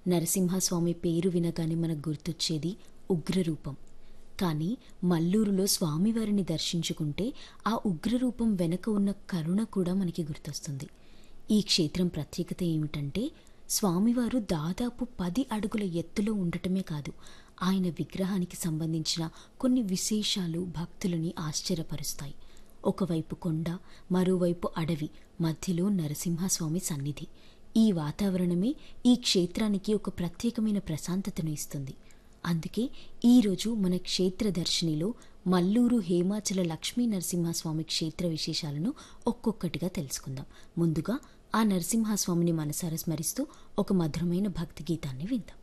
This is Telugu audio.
నరసింహస్వామి పేరు వినగానే మనకు గుర్తొచ్చేది ఉగ్రరూపం కానీ మల్లూరులో స్వామివారిని దర్శించుకుంటే ఆ ఉగ్రరూపం వెనక ఉన్న కరుణ కూడా మనకి గుర్తొస్తుంది ఈ క్షేత్రం ప్రత్యేకత ఏమిటంటే స్వామివారు దాదాపు పది అడుగుల ఎత్తులో ఉండటమే కాదు ఆయన విగ్రహానికి సంబంధించిన కొన్ని విశేషాలు భక్తులని ఆశ్చర్యపరుస్తాయి ఒకవైపు కొండ మరోవైపు అడవి మధ్యలో నరసింహస్వామి సన్నిధి ఈ వాతావరణమే ఈ క్షేత్రానికి ఒక ప్రత్యేకమైన ప్రశాంతతను ఇస్తుంది అందుకే ఈరోజు మన క్షేత్ర దర్శినిలో మల్లూరు హేమాచల లక్ష్మీ నరసింహస్వామి క్షేత్ర విశేషాలను ఒక్కొక్కటిగా తెలుసుకుందాం ముందుగా ఆ నరసింహస్వామిని మనసారా స్మరిస్తూ ఒక మధురమైన భక్తి గీతాన్ని విందాం